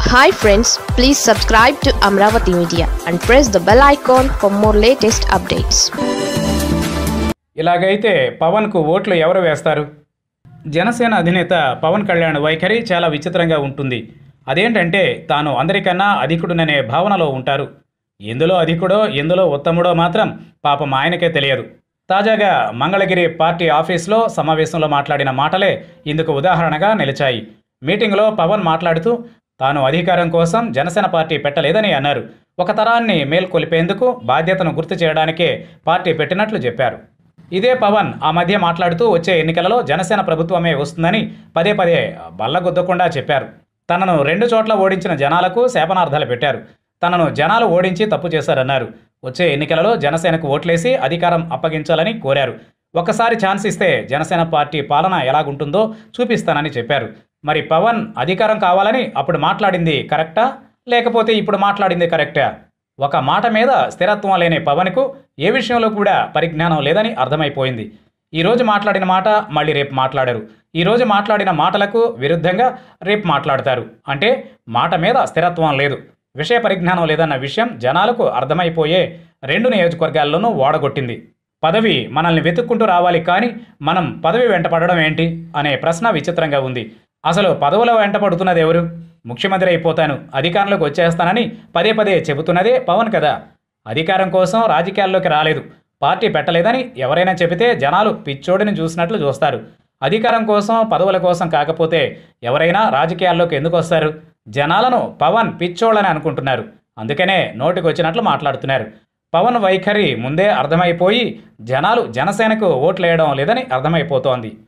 hi friends please subscribe to Amaravati media and press the bell icon for more latest updates ఇలాగైతే పవన్కు ఓట్లు ఎవరు వేస్తారు జనసేన అధినేత పవన్ కళ్యాణ్ వైఖరి చాలా విచిత్రంగా ఉంటుంది అదేంటంటే తాను అందరికన్నా అధికుడుననే భావనలో ఉంటారు ఎందులో అధికుడో ఎందులో ఉత్తముడో మాత్రం పాపం ఆయనకే తెలియదు తాజాగా మంగళగిరి పార్టీ ఆఫీస్లో సమావేశంలో మాట్లాడిన మాటలే ఇందుకు ఉదాహరణగా నిలిచాయి మీటింగ్లో పవన్ మాట్లాడుతూ తాను అధికారం కోసం జనసేన పార్టీ పెట్టలేదని అన్నారు ఒక తరాన్ని మేల్కొలిపేందుకు బాధ్యతను గుర్తు చేయడానికే పార్టీ పెట్టినట్లు చెప్పారు ఇదే పవన్ ఆ మధ్య మాట్లాడుతూ వచ్చే ఎన్నికలలో జనసేన ప్రభుత్వమే వస్తుందని పదే పదే బల్లగుద్దకుండా చెప్పారు తనను రెండు చోట్ల ఓడించిన జనాలకు శాపనార్థాలు పెట్టారు తనను జనాలు ఓడించి తప్పు చేశారన్నారు వచ్చే ఎన్నికలలో జనసేనకు ఓట్లేసి అధికారం అప్పగించాలని కోరారు ఒక్కసారి ఛాన్స్ ఇస్తే జనసేన పార్టీ పాలన ఎలాగుంటుందో చూపిస్తానని చెప్పారు మరి పవన్ అధికారం కావాలని అప్పుడు మాట్లాడింది కరెక్టా లేకపోతే ఇప్పుడు మాట్లాడింది కరెక్టా ఒక మాట మీద స్థిరత్వం లేని పవన్కు ఏ విషయంలో కూడా పరిజ్ఞానం లేదని అర్థమైపోయింది ఈ రోజు మాట్లాడిన మాట మళ్ళీ రేపు మాట్లాడరు ఈ రోజు మాట్లాడిన మాటలకు విరుద్ధంగా రేపు మాట్లాడతారు అంటే మాట మీద స్థిరత్వం లేదు విషయ పరిజ్ఞానం లేదన్న విషయం జనాలకు అర్థమైపోయే రెండు నియోజకవర్గాల్లోనూ ఓడగొట్టింది పదవి మనల్ని వెతుక్కుంటూ రావాలి కానీ మనం పదవి వెంట పడడం ఏంటి అనే ప్రశ్న విచిత్రంగా ఉంది అసలు పదవుల వెంట పడుతున్నది ఎవరు ముఖ్యమంత్రి అయిపోతాను అధికారంలోకి వచ్చేస్తానని పదే పదే చెబుతున్నదే పవన్ కదా అధికారం కోసం రాజకీయాల్లోకి రాలేదు పార్టీ పెట్టలేదని ఎవరైనా చెబితే జనాలు పిచ్చోడిని చూసినట్లు చూస్తారు అధికారం కోసం పదవుల కోసం కాకపోతే ఎవరైనా రాజకీయాల్లోకి ఎందుకు వస్తారు జనాలను పవన్ పిచ్చోళ్ళని అనుకుంటున్నారు అందుకనే నోటికి వచ్చినట్లు మాట్లాడుతున్నారు పవన్ వైఖరి ముందే అర్థమైపోయి జనాలు జనసేనకు ఓట్లేయడం లేదని అర్థమైపోతోంది